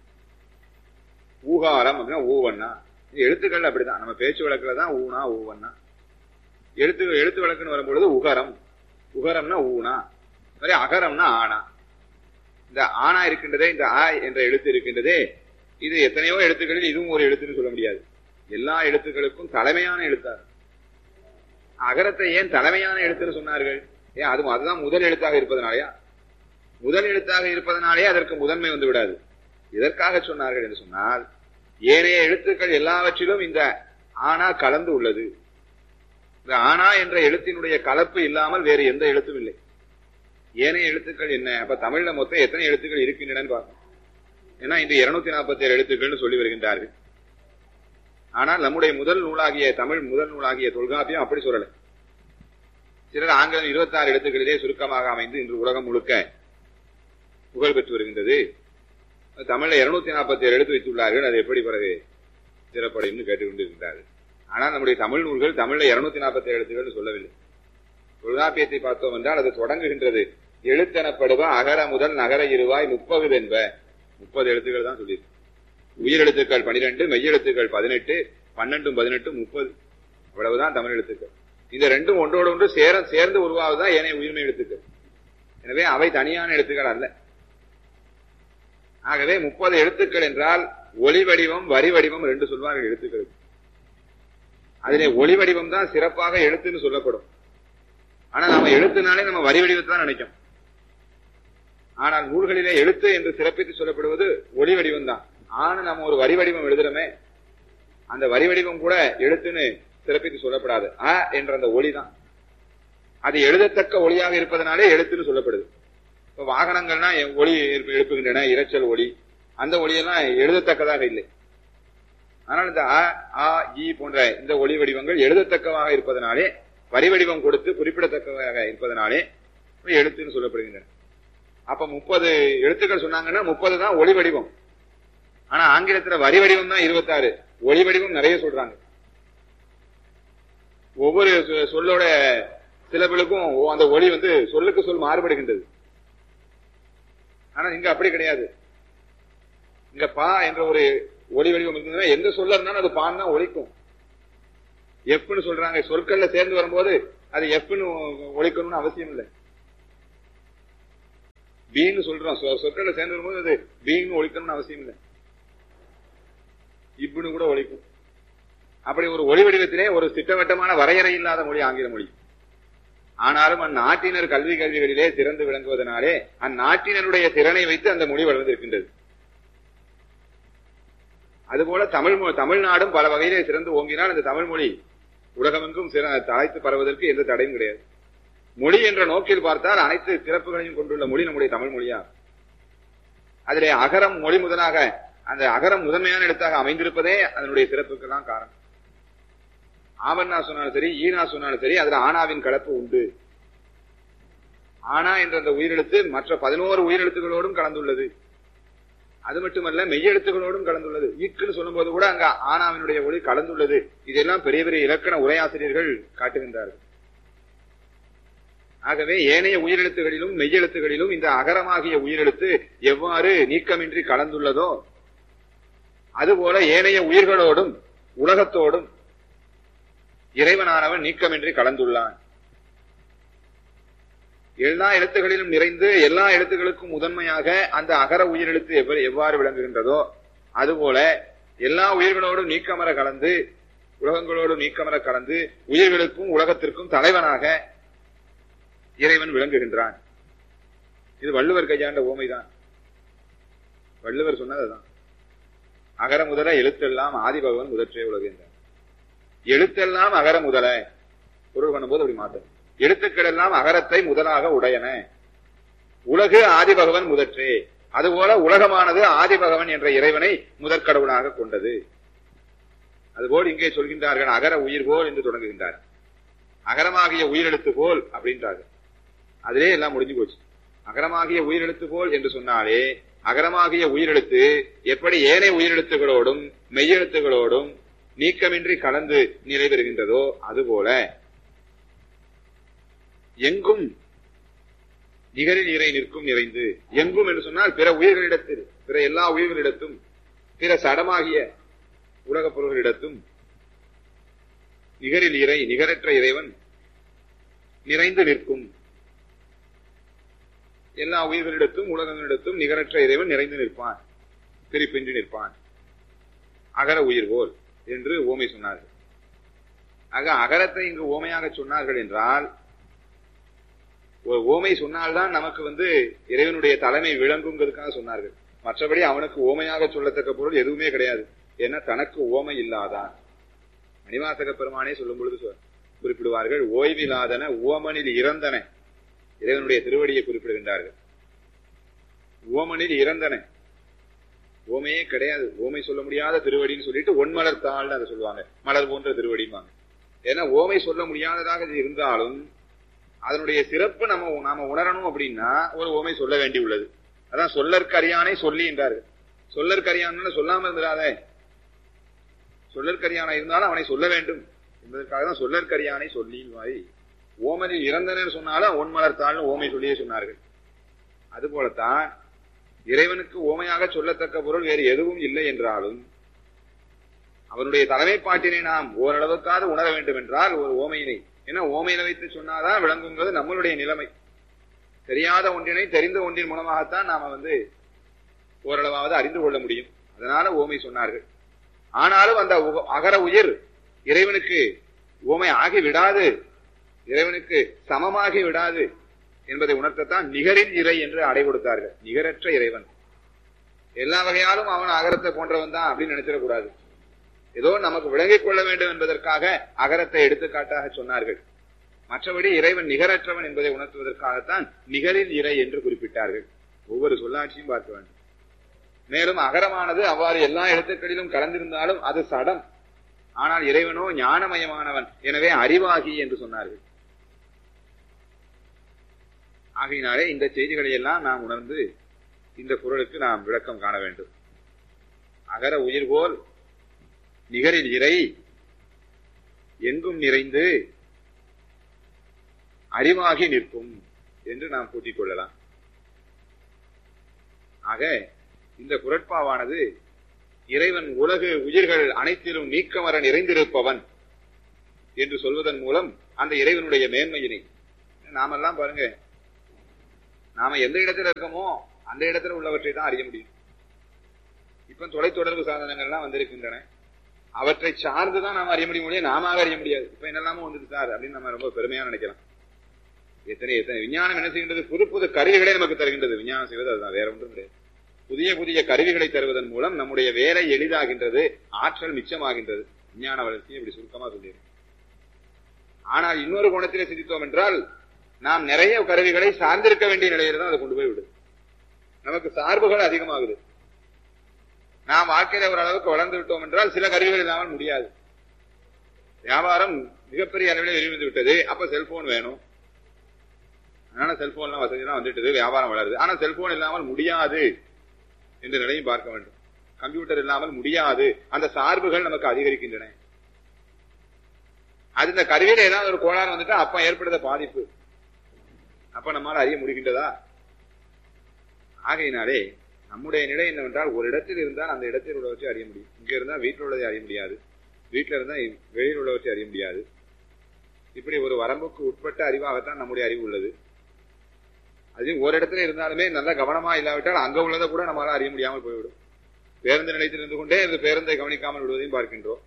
ஊகாரம் அப்படின்னா ஊவண்ணா இது எழுத்துக்கள் அப்படிதான் நம்ம பேச்சு வழக்குல தான் ஊனா ஊவண்ணா எழுத்து எழுத்து வழக்குன்னு வரும்பொழுது உகரம் உகரம்னா ஊனா மாதிரி அகரம்னா ஆனா இந்த ஆனா இருக்கின்றதே இந்த ஆ என்ற எழுத்து இருக்கின்றதே இது எத்தனையோ எழுத்துக்களில் இதுவும் ஒரு எழுத்துன்னு சொல்ல முடியாது எல்லா எழுத்துக்களுக்கும் தலைமையான எழுத்தார் அகரத்தை ஏன் தலைமையான எழுத்துன்னு சொன்னார்கள் ஏன் அது அதுதான் முதல் எழுத்தாக இருப்பதனாலயா முதல் எழுத்தாக இருப்பதனாலே அதற்கு முதன்மை வந்து விடாது எதற்காக சொன்னார்கள் என்று சொன்னால் ஏனைய எழுத்துக்கள் எல்லாவற்றிலும் இந்த ஆனா கலந்து உள்ளது இந்த ஆனா என்ற எழுத்தினுடைய கலப்பு இல்லாமல் வேறு எந்த எழுத்தும் இல்லை ஏனைய எழுத்துக்கள் என்ன அப்ப தமிழ்ல மொத்தம் எத்தனை எழுத்துக்கள் இருக்கின்றன பார்க்கணும் ஏன்னா இந்த இருநூத்தி நாற்பத்தி ஏழு எழுத்துக்கள்னு சொல்லி வருகின்றார்கள் ஆனால் நம்முடைய முதல் நூலாகிய தமிழ் முதல் நூலாகிய தொல்காப்பியம் அப்படி சொல்லல சிலர் ஆங்கிலம் இருபத்தாறு எழுத்துக்களிலே சுருக்கமாக அமைந்து இன்று உலகம் முழுக்க புகழ் பெற்று வருகின்றது தமிழ்ல இருநூத்தி நாற்பத்தி ஏழு எழுத்து வைத்துள்ளார்கள் அது எப்படி பிறகு சிறப்படையும் கேட்டுக்கொண்டிருக்கிறார்கள் ஆனால் நம்முடைய தமிழ் நூல்கள் தமிழ்ல இருநூத்தி நாற்பத்தி ஏழு எழுத்துக்கள் சொல்லவில்லை தொல்காப்பியத்தை பார்த்தோம் என்றால் அது தொடங்குகின்றது எழுத்தெனப்படுவ அகர முதல் நகர இருவாய் முப்பது என்ப முப்பது எழுத்துக்கள் தான் சொல்லியிருக்கு உயிரெழுத்துக்கள் பனிரெண்டு மெய்யெழுத்துக்கள் பதினெட்டு பன்னெண்டும் பதினெட்டும் முப்பது அவ்வளவுதான் தமிழ் எழுத்துக்கள் இந்த ரெண்டும் ஒன்றோடு ஒன்று சேர சேர்ந்து உருவாவதுதான் ஏனைய உயிர்மை எழுத்துக்கள் எனவே அவை தனியான எழுத்துக்கள் அல்ல ஆகவே முப்பது எழுத்துக்கள் என்றால் ஒளி வடிவம் வரி வடிவம் ரெண்டு சொல்வார்கள் எழுத்துக்களுக்கு அதிலே ஒளி வடிவம் தான் சிறப்பாக எழுத்துன்னு சொல்லப்படும் ஆனா நாம எழுத்துனாலே நம்ம வரி வடிவத்தை தான் நினைக்கும் ஆனால் நூல்களிலே எழுத்து என்று சிறப்பித்து சொல்லப்படுவது ஒளி வடிவம் தான் ஆனா நம்ம ஒரு வரி வடிவம் எழுதுறோமே அந்த வரி வடிவம் கூட எழுத்துன்னு சிறப்பித்து சொல்லப்படாது அ என்ற அந்த ஒளி தான் அது எழுதத்தக்க ஒளியாக இருப்பதனாலே எழுத்துன்னு சொல்லப்படுது இப்ப வாகனங்கள்னா ஒளி எழுப்புகின்றன இரைச்சல் ஒளி அந்த ஒளியெல்லாம் எழுதத்தக்கதாக இல்லை ஆனால் இந்த அ ஆ இ போன்ற இந்த ஒளி வடிவங்கள் எழுதத்தக்கவாக இருப்பதனாலே வரி வடிவம் கொடுத்து குறிப்பிடத்தக்கதாக இருப்பதனாலே எழுத்துன்னு சொல்லப்படுகின்றன அப்ப முப்பது எழுத்துக்கள் சொன்னாங்கன்னா முப்பது தான் ஒளி வடிவம் ஆனா ஆங்கிலத்துல வரி வடிவம் தான் இருபத்தாறு ஒளி வடிவம் நிறைய சொல்றாங்க ஒவ்வொரு சொல்லோட சிலபிலுக்கும் அந்த ஒளி வந்து சொல்லுக்கு சொல் மாறுபடுகின்றது ஆனா இங்க அப்படி கிடையாது இங்க பா என்ற ஒரு ஒளி வடிவம் இருந்ததுன்னா எந்த சொல்ல இருந்தாலும் அது பான் தான் ஒழிக்கும் எஃப்னு சொல்றாங்க சொற்கள்ல சேர்ந்து வரும்போது அது எஃப்னு ஒழிக்கணும்னு அவசியம் இல்லை பீன்னு சொல்றோம் சொற்கள்ல சேர்ந்து வரும்போது அது பீன்னு ஒழிக்கணும்னு அவசியம் இல்லை இப்புன்னு கூட ஒழிக்கும் அப்படி ஒரு ஒளி வடிவத்திலே ஒரு திட்டவட்டமான வரையறை இல்லாத மொழி ஆங்கில மொழி ஆனாலும் அந்நாட்டினர் கல்வி கல்விகளிலே சிறந்து விளங்குவதனாலே அந்நாட்டினருடைய திறனை வைத்து அந்த மொழி வளர்ந்திருக்கின்றது அதுபோல தமிழ் தமிழ்நாடும் பல வகையிலே சிறந்து ஓங்கினால் அந்த தமிழ் மொழி உலகமெங்கும் தலைத்து பரவதற்கு எந்த தடையும் கிடையாது மொழி என்ற நோக்கில் பார்த்தால் அனைத்து சிறப்புகளையும் கொண்டுள்ள மொழி நம்முடைய தமிழ் மொழியா அதிலே அகரம் மொழி முதலாக அந்த அகரம் முதன்மையான எழுத்தாக அமைந்திருப்பதே அதனுடைய சிறப்புக்கு தான் காரணம் ஆவண்ணா சொன்னாலும் சரி ஈனா சொன்னாலும் சரி அதுல ஆனாவின் கலப்பு உண்டு ஆனா என்ற அந்த உயிரெழுத்து மற்ற பதினோரு உயிரெழுத்துகளோடும் கலந்துள்ளது அது மட்டுமல்ல மெய்யெழுத்துகளோடும் கலந்துள்ளது ஈக்குன்னு சொல்லும்போது கூட அங்க ஆனாவினுடைய ஒளி கலந்துள்ளது இதெல்லாம் பெரிய பெரிய இலக்கண உரையாசிரியர்கள் காட்டுகின்றார்கள் ஆகவே ஏனைய உயிரெழுத்துகளிலும் மெய்யெழுத்துகளிலும் இந்த அகரமாகிய உயிரெழுத்து எவ்வாறு நீக்கமின்றி கலந்துள்ளதோ அதுபோல ஏனைய உயிர்களோடும் உலகத்தோடும் இறைவனானவன் நீக்கமின்றி கலந்துள்ளான் எல்லா எழுத்துகளிலும் நிறைந்து எல்லா எழுத்துக்களுக்கும் முதன்மையாக அந்த அகர உயிரெழுத்து எவ்வாறு விளங்குகின்றதோ அதுபோல எல்லா உயிர்களோடும் நீக்கமர கலந்து உலகங்களோடு நீக்கமர கலந்து உயிர்களுக்கும் உலகத்திற்கும் தலைவனாக இறைவன் விளங்குகின்றான் இது வள்ளுவர் கையாண்ட ஓமைதான் வள்ளுவர் சொன்னதுதான் அகர முதல எழுத்தெல்லாம் ஆதிபகவன் முதற்றே உலகு என்றார் எழுத்தெல்லாம் அகர முதல பொருள் பண்ணும்போது அப்படி மாற்றம் எழுத்துக்கள் எல்லாம் அகரத்தை முதலாக உடையன உலகு ஆதிபகவன் முதற்றே அதுபோல உலகமானது ஆதிபகவன் என்ற இறைவனை முதற்கடவுளாக கொண்டது அதுபோல் இங்கே சொல்கின்றார்கள் அகர உயிர் போல் என்று தொடங்குகின்றார் அகரமாகிய உயிரெழுத்து போல் அப்படின்றார்கள் அதிலே எல்லாம் முடிஞ்சு போச்சு அகரமாகிய உயிரெழுத்து போல் என்று சொன்னாலே அகரமாகிய உயிரெழுத்து எப்படி ஏனைய உயிரெழுத்துகளோடும் மெய்யெழுத்துகளோடும் நீக்கமின்றி கலந்து நிறைவேறுகின்றதோ அதுபோல எங்கும் நிகரில் இறை நிற்கும் நிறைந்து எங்கும் என்று சொன்னால் பிற உயிர்களிடத்தில் பிற எல்லா உயிர்களிடத்தும் பிற சடமாகிய உலகப் பொருள்களிடத்தும் நிகரில் இறை நிகரற்ற இறைவன் நிறைந்து நிற்கும் எல்லா உயிர்களிடத்தும் உலகங்களிடத்தும் நிகரற்ற இறைவன் நிறைந்து நிற்பான் பிரிப்பின்றி நிற்பான் அகர உயிர் போல் என்று ஓமை சொன்னார்கள் ஆக அகரத்தை இங்கு ஓமையாக சொன்னார்கள் என்றால் ஒரு ஓமை சொன்னால்தான் நமக்கு வந்து இறைவனுடைய தலைமை விளங்குங்கிறதுக்காக சொன்னார்கள் மற்றபடி அவனுக்கு ஓமையாக சொல்லத்தக்க பொருள் எதுவுமே கிடையாது ஏன்னா தனக்கு ஓமை இல்லாதான் மணிவாசக பெருமானே சொல்லும் பொழுது சொ- குறிப்பிடுவார்கள் ஓய்வில்லாதன ஓமனில் இறந்தன இறைவனுடைய திருவடியை குறிப்பிடுகின்றார்கள் ஓமனில் இறந்தன ஓமையே கிடையாது ஓமை சொல்ல முடியாத திருவடின்னு சொல்லிட்டு ஒன்மலர் தாள்னு அதை சொல்லுவாங்க மலர் போன்ற திருவடிம்பாங்க ஏன்னா ஓமை சொல்ல முடியாததாக இது இருந்தாலும் அதனுடைய சிறப்பு நம்ம நாம உணரணும் அப்படின்னா ஒரு ஓமை சொல்ல வேண்டி உள்ளது அதான் சொல்லற்கரியானை சொல்லி என்றார்கள் சொல்லற்கரியான்னு சொல்லாம இருந்துடாதே சொல்லற்கரியானை இருந்தாலும் அவனை சொல்ல வேண்டும் என்பதற்காக தான் சொல்லற்கரியானை சொல்லி மாதிரி ஓமனில் இறந்தனர் சொன்னாலும் ஒன்மலர் தாள்னு ஓமை சொல்லியே சொன்னார்கள் அதுபோலத்தான் இறைவனுக்கு ஓமையாக சொல்லத்தக்க பொருள் வேறு எதுவும் இல்லை என்றாலும் அவனுடைய தலைமைப்பாட்டினை நாம் ஓரளவுக்காவது உணர வேண்டும் என்றால் ஒரு ஓமையினை ஏன்னா ஓமையில வைத்து சொன்னாதான் விளங்குங்கிறது நம்மளுடைய நிலைமை தெரியாத ஒன்றினை தெரிந்த ஒன்றின் மூலமாகத்தான் நாம வந்து ஓரளவாவது அறிந்து கொள்ள முடியும் அதனால ஓமை சொன்னார்கள் ஆனாலும் அந்த உக- அகர உயிர் இறைவனுக்கு ஓமை ஆகி விடாது இறைவனுக்கு சமமாகி விடாது என்பதை உணர்த்தத்தான் நிகரின் இறை என்று அடை கொடுத்தார்கள் நிகரற்ற இறைவன் எல்லா வகையாலும் அவன் அகரத்தை போன்றவன் தான் அப்படின்னு நினைச்சிடக்கூடாது ஏதோ நமக்கு விளங்கிக் கொள்ள வேண்டும் என்பதற்காக அகரத்தை எடுத்துக்காட்டாக சொன்னார்கள் மற்றபடி இறைவன் நிகரற்றவன் என்பதை உணர்த்துவதற்காகத்தான் நிகரில் இறை என்று குறிப்பிட்டார்கள் ஒவ்வொரு சொல்லாட்சியும் பார்க்க வேண்டும் மேலும் அகரமானது அவ்வாறு எல்லா எழுத்துக்களிலும் கலந்திருந்தாலும் அது சடம் ஆனால் இறைவனோ ஞானமயமானவன் எனவே அறிவாகி என்று சொன்னார்கள் ஆகையினாலே இந்த செய்திகளை எல்லாம் நாம் உணர்ந்து இந்த குரலுக்கு நாம் விளக்கம் காண வேண்டும் அகர உயிர் போல் நிகரில் இறை எங்கும் நிறைந்து அறிவாகி நிற்கும் என்று நாம் கூட்டிக் கொள்ளலாம் ஆக இந்த குரட்பாவானது இறைவன் உலகு உயிர்கள் அனைத்திலும் நீக்கமர நிறைந்திருப்பவன் என்று சொல்வதன் மூலம் அந்த இறைவனுடைய மேன்மையினை நாமெல்லாம் பாருங்க நாம எந்த இடத்துல இருக்கோமோ அந்த இடத்துல உள்ளவற்றை தான் அறிய முடியும் இப்ப தொலைத்தொடர்பு சாதனங்கள்லாம் வந்திருக்கின்றன அவற்றை சார்ந்துதான் நாம அறிய முடியும் முடியும் நாம அறிய முடியாது இப்ப என்னெல்லாமோ வந்துட்டு சார் அப்படின்னு நம்ம ரொம்ப பெருமையா நினைக்கலாம் எத்தனை எத்தனை விஞ்ஞானம் என்ன செய்கின்றது புது புது கருவிகளை நமக்கு தருகின்றது விஞ்ஞானம் செய்வது அதுதான் வேற ஒன்றும் கிடையாது புதிய புதிய கருவிகளை தருவதன் மூலம் நம்முடைய வேலை எளிதாகின்றது ஆற்றல் மிச்சமாகின்றது விஞ்ஞான வளர்ச்சி இப்படி சுருக்கமா சொல்லியிருக்கேன் ஆனால் இன்னொரு கோணத்திலே சிந்தித்தோம் என்றால் நாம் நிறைய கருவிகளை சார்ந்திருக்க வேண்டிய நிலையில தான் அதை கொண்டு போய் விடுது நமக்கு சார்புகள் அதிகமாகுது நாம் வாழ்க்கையில ஓரளவுக்கு வளர்ந்து விட்டோம் என்றால் சில கருவிகள் இல்லாமல் முடியாது வியாபாரம் மிகப்பெரிய அளவில் விரிவந்து விட்டது அப்ப செல்போன் வேணும் அதனால செல்போன்லாம் வசதியெல்லாம் வந்துட்டது வியாபாரம் வளருது ஆனா செல்போன் இல்லாமல் முடியாது என்ற நிலையும் பார்க்க வேண்டும் கம்ப்யூட்டர் இல்லாமல் முடியாது அந்த சார்புகள் நமக்கு அதிகரிக்கின்றன அது இந்த கருவியில ஏதாவது ஒரு கோளாறு வந்துட்டா அப்ப ஏற்படுத்த பாதிப்பு அப்ப நம்மால அறிய முடிகின்றதா ஆகையினாலே நம்முடைய நிலை என்னவென்றால் ஒரு இடத்தில் இருந்தால் அந்த இடத்தில் உள்ளவற்றை அறிய முடியும் இங்க இருந்தா வீட்டில் உள்ளதை அறிய முடியாது வீட்டில் இருந்தா வெளியில் உள்ளவற்றை அறிய முடியாது இப்படி ஒரு வரம்புக்கு உட்பட்ட அறிவாகத்தான் நம்முடைய அறிவு உள்ளது அது ஒரு இடத்துல இருந்தாலுமே நல்ல கவனமா இல்லாவிட்டால் அங்க உள்ளதை கூட நம்மளால அறிய முடியாமல் போய்விடும் பேருந்து நிலையத்தில் இருந்து கொண்டே இந்த பேருந்தை கவனிக்காமல் விடுவதையும் பார்க்கின்றோம்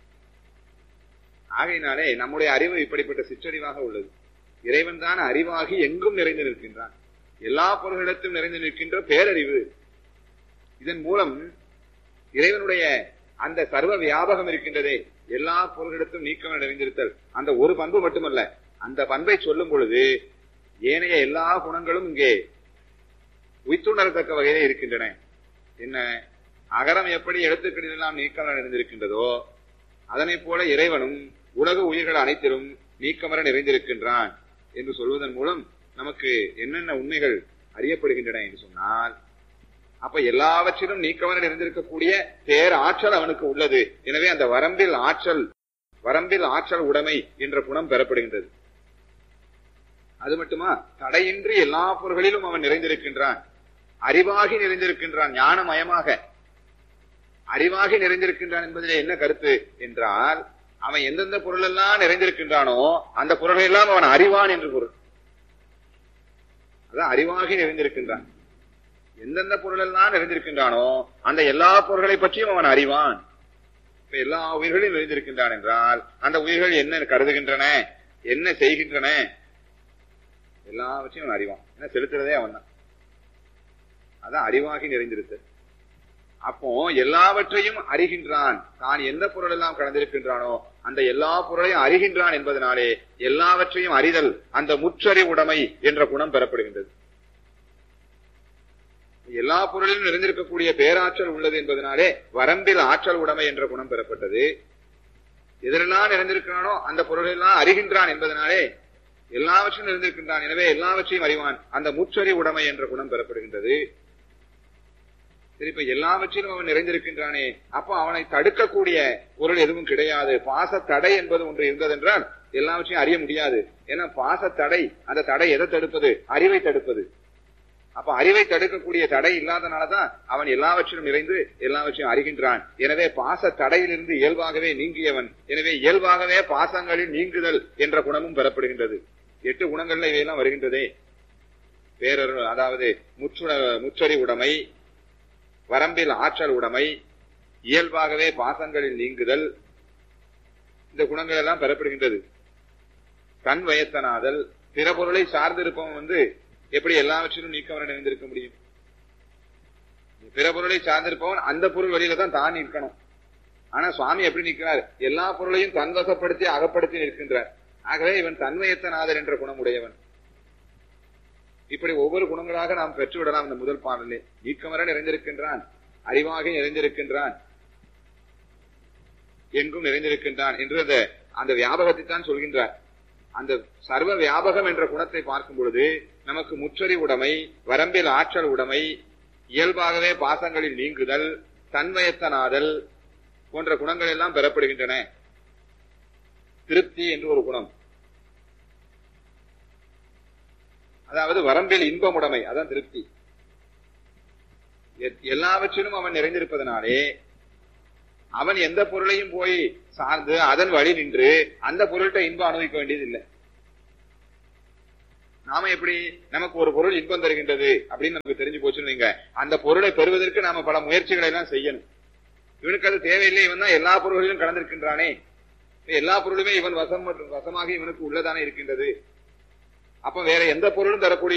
ஆகையினாலே நம்முடைய அறிவு இப்படிப்பட்ட சிற்றறிவாக உள்ளது இறைவன் தான் அறிவாகி எங்கும் நிறைந்து நிற்கின்றான் எல்லா பொருள்களிடத்தும் நிறைந்து நிற்கின்ற பேரறிவு இதன் மூலம் இறைவனுடைய அந்த சர்வ வியாபகம் இருக்கின்றதே எல்லா பொருள்களிடத்தும் நீக்கம் நிறைந்திருத்தல் அந்த ஒரு பண்பு மட்டுமல்ல அந்த பண்பை சொல்லும் பொழுது ஏனைய எல்லா குணங்களும் இங்கே உய்த்துணரத்தக்க வகையிலே இருக்கின்றன என்ன அகரம் எப்படி எழுத்துக்களில் எல்லாம் நீக்கமர நிறைந்திருக்கின்றதோ அதனைப் போல இறைவனும் உலக உயிர்கள் அனைத்திலும் நீக்கமர நிறைந்திருக்கின்றான் என்று சொல்வதன் மூலம் நமக்கு என்னென்ன உண்மைகள் அறியப்படுகின்றன என்று சொன்னால் அப்ப எல்லாவற்றிலும் நீக்கமர நிறைந்திருக்கக்கூடிய பேர் ஆற்றல் அவனுக்கு உள்ளது எனவே அந்த வரம்பில் ஆற்றல் வரம்பில் ஆற்றல் உடைமை என்ற குணம் பெறப்படுகின்றது அது மட்டுமா தடையின்றி எல்லா பொருள்களிலும் அவன் நிறைந்திருக்கின்றான் அறிவாகி நிறைந்திருக்கின்றான் ஞானமயமாக அறிவாகி நிறைந்திருக்கின்றான் என்பதிலே என்ன கருத்து என்றால் அவன் எந்தெந்த பொருள் எல்லாம் நிறைந்திருக்கின்றானோ அந்த பொருள்கள் எல்லாம் அவன் அறிவான் என்று பொருள் அதான் அறிவாகி நிறைந்திருக்கின்றான் எந்தெந்த பொருள் எல்லாம் நிறைந்திருக்கின்றானோ அந்த எல்லா பொருள்களை பற்றியும் அவன் அறிவான் இப்ப எல்லா உயிர்களையும் நிறைந்திருக்கின்றான் என்றால் அந்த உயிர்கள் என்ன கருதுகின்றன என்ன செய்கின்றன எல்லாவற்றையும் அவன் அறிவான் என்ன செலுத்துறதே அவன் தான் அதான் அறிவாகி நிறைந்திருத்தல் அப்போ எல்லாவற்றையும் அறிகின்றான் தான் எந்த பொருள் எல்லாம் கடந்திருக்கின்றானோ அந்த எல்லா பொருளையும் அறிகின்றான் என்பதனாலே எல்லாவற்றையும் அறிதல் அந்த முற்றறி உடைமை என்ற குணம் பெறப்படுகின்றது எல்லா பொருளிலும் நிறைந்திருக்கக்கூடிய பேராற்றல் உள்ளது என்பதனாலே வரம்பில் ஆற்றல் உடைமை என்ற குணம் பெறப்பட்டது எதிரெல்லாம் நிறைந்திருக்கிறானோ அந்த பொருளெல்லாம் அறிகின்றான் என்பதனாலே எல்லாவற்றையும் நிறைந்திருக்கின்றான் எனவே எல்லாவற்றையும் அறிவான் அந்த முற்றறி உடைமை என்ற குணம் பெறப்படுகின்றது சரி இப்ப எல்லாவற்றிலும் அவன் நிறைந்திருக்கின்றானே அப்போ அவனை தடுக்கக்கூடிய பொருள் எதுவும் கிடையாது பாச தடை என்பது ஒன்று இருந்ததென்றால் எல்லாவற்றையும் அறிய முடியாது ஏன்னா பாச தடை அந்த தடை எதை தடுப்பது அறிவை தடுப்பது அப்ப அறிவை தடுக்கக்கூடிய தடை இல்லாதனாலதான் அவன் எல்லாவற்றிலும் நிறைந்து எல்லாவற்றையும் அறிகின்றான் எனவே பாச தடையிலிருந்து இயல்பாகவே நீங்கியவன் எனவே இயல்பாகவே பாசங்களில் நீங்குதல் என்ற குணமும் பெறப்படுகின்றது எட்டு குணங்கள்ல இவையெல்லாம் வருகின்றதே பேரர் அதாவது முற்றுட முற்றறி உடைமை வரம்பில் ஆற்றல் உடைமை இயல்பாகவே பாசங்களில் நீங்குதல் இந்த குணங்கள் எல்லாம் பெறப்படுகின்றது தன் வயத்தனாதல் பிற பொருளை சார்ந்திருப்பவன் வந்து எப்படி எல்லாவற்றிலும் நீக்கவரை நிறைந்திருக்க முடியும் பிற பொருளை சார்ந்திருப்பவன் அந்த பொருள் வழியில தான் தான் நிற்கணும் ஆனா சுவாமி எப்படி நிற்கிறார் எல்லா பொருளையும் தன்வசப்படுத்தி அகப்படுத்தி நிற்கின்றார் ஆகவே இவன் தன்மயத்தனாதல் என்ற குணம் உடையவன் இப்படி ஒவ்வொரு குணங்களாக நாம் பெற்றுவிடலாம் இந்த முதல் பாடலே நீக்கமர நிறைந்திருக்கின்றான் அறிவாக நிறைந்திருக்கின்றான் எங்கும் நிறைந்திருக்கின்றான் என்று அந்த அந்த வியாபகத்தை தான் சொல்கின்றார் அந்த சர்வ வியாபகம் என்ற குணத்தை பார்க்கும் பொழுது நமக்கு முற்றறி உடைமை வரம்பில் ஆற்றல் உடைமை இயல்பாகவே பாசங்களில் நீங்குதல் தன்மயத்தனாதல் போன்ற குணங்கள் எல்லாம் பெறப்படுகின்றன திருப்தி என்று ஒரு குணம் அதாவது வரம்பில் இன்பமுடைமை அதான் திருப்தி எல்லாவற்றிலும் அவன் நிறைந்திருப்பதனாலே அவன் எந்த பொருளையும் போய் சார்ந்து அதன் வழி நின்று அந்த பொருள்கிட்ட இன்பம் அனுபவிக்க வேண்டியதில்லை நாம எப்படி நமக்கு ஒரு பொருள் இன்பம் தருகின்றது அப்படின்னு நமக்கு தெரிஞ்சு போச்சுன்னு வைங்க அந்த பொருளை பெறுவதற்கு நாம பல முயற்சிகளை எல்லாம் செய்யணும் இவனுக்கு அது தேவையில்லை இவன் தான் எல்லா பொருள்களிலும் கலந்திருக்கின்றானே எல்லா பொருளுமே இவன் வசம் வசமாக இவனுக்கு உள்ளதானே இருக்கின்றது அப்ப வேற எந்த பொருளும் தரக்கூடிய